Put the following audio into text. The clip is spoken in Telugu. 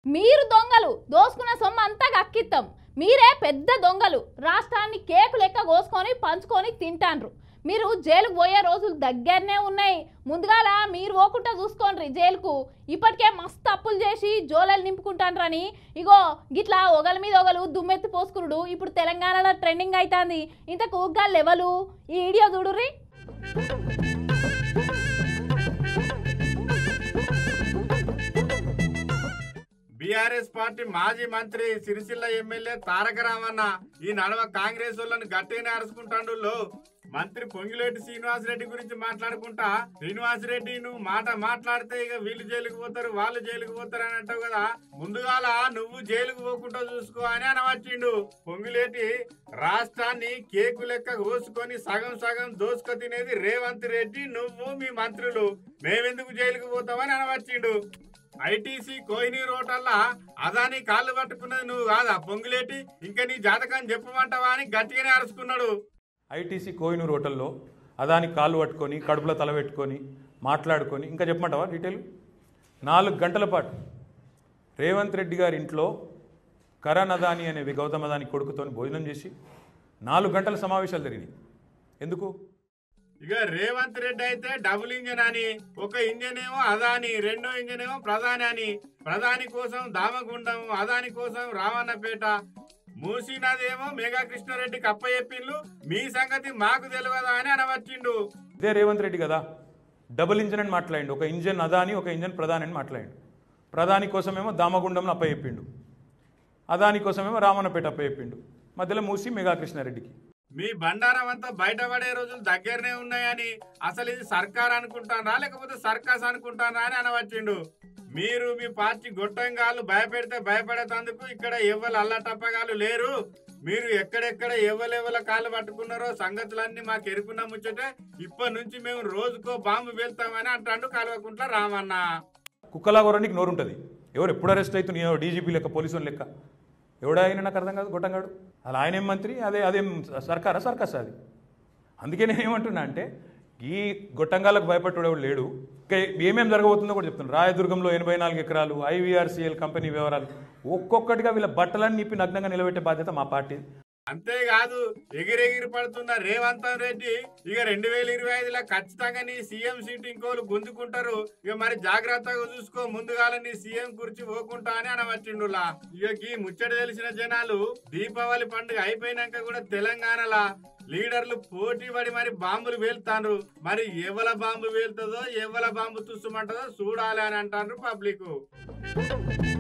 మీరు దొంగలు దోసుకున్న సొమ్ము అంతా గక్కిత్తాం మీరే పెద్ద దొంగలు రాష్ట్రాన్ని కేకు లెక్క కోసుకొని పంచుకొని తింటాండ్రు మీరు జైలుకు పోయే రోజులు దగ్గరనే ఉన్నాయి ముందుగాల మీరు పోకుండా చూసుకోండి జైలుకు ఇప్పటికే మస్తు అప్పులు చేసి జోలలు నింపుకుంటాన్రని ఇగో గిట్లా ఒగల మీద ఒగలు దుమ్మెత్తి పోసుకురుడు ఇప్పుడు తెలంగాణలో ట్రెండింగ్ అవుతుంది ఇంతకు గాళ్ళు ఎవలు ఈ వీడియో చూడుర్రి బీఆర్ఎస్ పార్టీ మాజీ మంత్రి సిరిసిల్ల ఎమ్మెల్యే తారక రామన్న ఈ నడవ కాంగ్రెస్ వాళ్ళని గట్టిగానే అరుచుకుంటాడు మంత్రి పొంగిలేటి శ్రీనివాసరెడ్డి గురించి మాట్లాడుకుంటా శ్రీనివాసరెడ్డి నువ్వు మాట మాట్లాడితే ఇక వీళ్ళు జైలుకు పోతారు వాళ్ళు జైలుకు పోతారు అని అంటావు కదా ముందుగాల నువ్వు జైలుకు పోకుండా చూసుకో అని అనవచ్చిండు పొంగిలేటి రాష్ట్రాన్ని కేకు లెక్క కోసుకొని సగం సగం దోసుకు తినేది రేవంత్ రెడ్డి నువ్వు మీ మంత్రులు మేమెందుకు జైలుకు పోతామని అనవచ్చిండు ఐటీసీ కోహినీ రోటల్లా అదాని కాళ్ళు పట్టుకున్నది నువ్వు కాదా పొంగులేటి ఇంకా నీ జాతకాన్ని చెప్పమంటావా అని గట్టిగానే అరుచుకున్నాడు ఐటీసీ కోహినూర్ హోటల్లో అదాని కాళ్ళు పట్టుకొని కడుపులో తల పెట్టుకొని మాట్లాడుకొని ఇంకా చెప్పమంటావా డీటెయిల్ నాలుగు గంటల పాటు రేవంత్ రెడ్డి గారి ఇంట్లో కరణ్ అదాని అనే గౌతమ్ అదాని కొడుకుతో భోజనం చేసి నాలుగు గంటల సమావేశాలు జరిగినాయి ఎందుకు ఇక రేవంత్ రెడ్డి అయితే డబుల్ ఇంజన్ అని ఒక ఇంజన్ ఏమో అదాని రెండో ఇంజన్ ఏమో ప్రధాని అని ప్రధాని కోసం దామగుండం అదాని కోసం రావన్నపేట మూసీ నదేమో మేఘా కృష్ణారెడ్డికి అప్పచెప్పిండ్లు మీ సంగతి మాకు తెలియదా అని అనవచ్చిండు ఇదే రేవంత్ రెడ్డి కదా డబుల్ ఇంజన్ అని మాట్లాడిండు ఒక ఇంజన్ అదాని ఒక ఇంజన్ ప్రధాని అని మాట్లాడిండు ప్రధాని కోసమేమో దామగుండంలో అప్పచెప్పిండు అదాని కోసమేమో రామన్నపేట అప్పచెప్పిండు మధ్యలో మూసి మెగా కృష్ణారెడ్డికి మీ బండారం అంతా బయటపడే రోజులు దగ్గరనే ఉన్నాయని అసలు ఇది సర్కార్ అనుకుంటారా లేకపోతే సర్కస్ అనుకుంటారా అని అనవచ్చిండు మీరు మీ పార్టీ గొట్టంగాళ్ళు భయపెడితే భయపడేటందుకు ఇక్కడ ఎవ్వరు అల్లటప్పగాలు లేరు మీరు ఎక్కడెక్కడ ఎవరెవల కాళ్ళు పట్టుకున్నారో సంగతులన్నీ మాకు ఎరుకున్న ముచ్చటే ఇప్పటి నుంచి మేము రోజుకో బాంబు వెళ్తామని అంటాడు కలవకుంట్ల రామన్న కుక్కలా కొరనికి నోరు ఉంటుంది ఎవరు ఎప్పుడు అరెస్ట్ అవుతుంది నేను డీజీపీ లెక్క పోలీసు లెక్క ఎవడా ఆయన నాకు అర్థం కాదు గొట్టంగాడు అలా ఆయనేం మంత్రి అదే అదేం సర్కారా సర్కస్ అది అందుకే నేను ఏమంటున్నా అంటే ఈ గొట్టంగాలకు భయపట్టుడు ఎవడు లేడు ఇంకా ఏమేం జరగబోతుందో కూడా చెప్తున్నాను రాయదుర్గంలో ఎనభై నాలుగు ఎకరాలు ఐవీఆర్సీఎల్ కంపెనీ వివరాలు ఒక్కొక్కటిగా వీళ్ళ బట్టలన్నీ నిప్పి నగ్నంగా నిలబెట్టే బాధ్యత మా పార్టీ అంతేకాదు ఎగిరెగిరి పడుతున్న రేవంత్ రెడ్డి ఇక రెండు వేల ఇరవై ఐదులో ఖచ్చితంగా నీ సీఎం సీట్ ఇంకోలు గుంజుకుంటారు ఇక మరి జాగ్రత్తగా చూసుకో ముందుగాల నీ సీఎం కుర్చీ పోకుంటా అని అనవచ్చిండులా ఇక ఈ ముచ్చట తెలిసిన జనాలు దీపావళి పండుగ అయిపోయినాక కూడా తెలంగాణలా లీడర్లు పోటీ పడి మరి బాంబులు వేలుతాండ్రు మరి ఎవల బాంబు వేలుతుందో ఎవల బాంబు తుస్సుమంటదో చూడాలి అని అంటారు పబ్లిక్